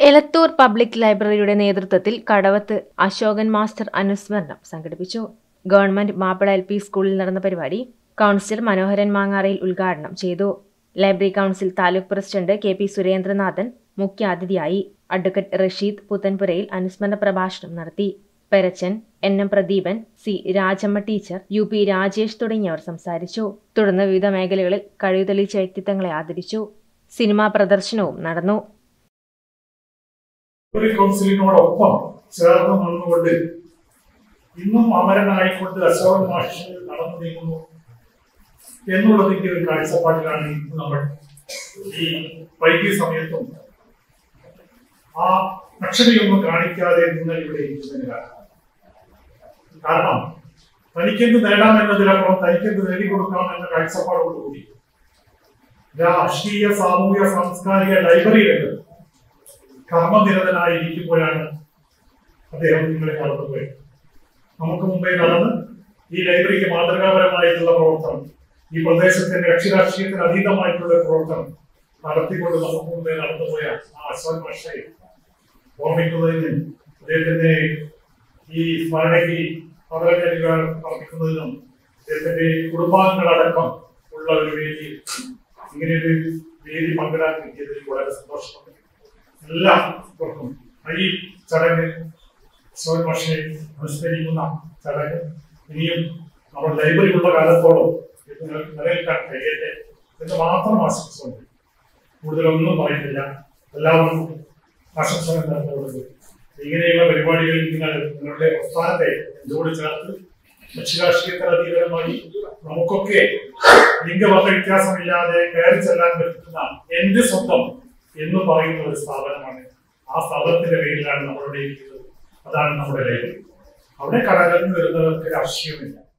Elathur public ലൈബ്രറിയുടെ നേതൃത്വത്തിൽ കടവത്ത് Ashokan master അനുസ്മരണം സംഘടിപ്പിച്ചു ഗവൺമെന്റ് മാപ്പിള എൽ പി സ്കൂളിൽ നടന്ന പരിപാടി കൗൺസിലർ മനോഹരൻ മാങ്ങാറയിൽ ഉദ്ഘാടനം ചെയ്തു library council taluk president K P Surendranathan മുഖ്യാതിഥിയായി അഡ്വക്കേറ്റ് റഷീദ് പുത്തൻപുരയിൽ അനുസ്മരണ പ്രഭാഷണം നടത്തി Perachan N M Pradeepan C Rajamma teacher U P Rajesh തുടങ്ങിയവർ സംസാരിച്ചു തുടർന്ന് വിവിധ മേഖലകളിൽ കഴിവ് തെളിയിച്ച വ്യക്തിത്വങ്ങളെ ആദരിച്ചു സിനിമാ പ്രദർശനവും നടന്നു ഒരു കൗൺസിലിനോടൊപ്പം ചേർന്ന് നിന്നുകൊണ്ട് ഇന്നും അമരനായിക്കൊണ്ട് അശോകൻ മാഷ് നടന്നു നീങ്ങുന്നു എന്നുള്ളതിന്റെ ഒരു കാഴ്ചപ്പാടിലാണ് ഇന്ന് നമ്മൾ ഈ വൈകിയ സമയത്തും ആ അക്ഷരയൊന്നും കാണിക്കാതെ നിന്ന് ഇവിടെ ഇരിക്കുന്നതിന് കാരണം കാരണം തനിക്കെന്ത് നേടാമെന്നതിലപ്പുറം തനിക്കെന്ത് നേടിക്കൊടുക്കാം എന്ന കാഴ്ചപ്പാടോടുകൂടി രാഷ്ട്രീയ സാമൂഹ്യ സാംസ്കാരിക ലൈബ്രറി രംഗത്ത് കർമ്മനിരതനായിരിക്കുമ്പോഴാണ് അദ്ദേഹം നിങ്ങളെ കടന്നുപോയത് നമുക്ക് മുമ്പേ നടന്ന് ഈ ലൈബ്രറിക്ക് മാതൃകാപരമായിട്ടുള്ള പ്രവർത്തനം ഈ പ്രദേശത്തിന്റെ രക്ഷിരാഷ്ട്രീയത്തിന് അതീതമായിട്ടുള്ള ഒരു പ്രവർത്തനം നടത്തിക്കൊണ്ട് നമുക്ക് മുമ്പേ നടന്നുപോയ ആ അശ്വൻ പക്ഷേ ഓർമ്മിക്കുന്നതിനും അദ്ദേഹത്തിന്റെ ഈ സ്മരണയ്ക്ക് പകരക്കാരികൾ അർപ്പിക്കുന്നതിനും അദ്ദേഹത്തിന്റെ കുടുംബാംഗങ്ങളടക്കം ഉള്ള ഒരു വേദി ഇങ്ങനെയൊരു വേദി പങ്കിടാൻ കിട്ടിയതിൽ വളരെ സന്തോഷമുണ്ട് എല്ലാവർക്കും ഈ ചടങ്ങ് സോൻ പക്ഷേ അനുസ്മരിക്കുന്ന ചടങ്ങ് ഇനിയും നമ്മൾ ലൈബ്രറി ഉള്ള കാലത്തോളം ഇത് നില- നിലനിൽക്കാൻ കഴിയട്ടെ എന്ന് മാത്രം ആശംസിച്ചുകൊണ്ട് കൂടുതലൊന്നും പറയുന്നില്ല എല്ലാവർക്കും ആശംസകൾ നേർന്നുകൊടുക്കും ഇങ്ങനെയുള്ള പരിപാടികളിൽ നിങ്ങൾ നിങ്ങളുടെ പ്രസ്ഥാനത്തെ എന്തോട് ചേർത്ത് ലക്ഷ്യരാഷ്ട്രീയത്തിന് അതീതമായി നമുക്കൊക്കെ ലിംഗമത വ്യത്യാസമില്ലാതെ കയറി ചെല്ലാൻ പറ്റുന്ന എന്റെ സ്വന്തം എന്ന് പറയുന്ന ഒരു സ്ഥാപനമാണ് ആ സ്ഥാപനത്തിന്റെ പേരിലാണ് നമ്മളുടെ ഇരിക്കുന്നത് അതാണ് നമ്മുടെ ലൈബ്രറി അവിടെ കടന്നു വരുന്നവർക്ക് രാഷ്ട്രീയമില്ല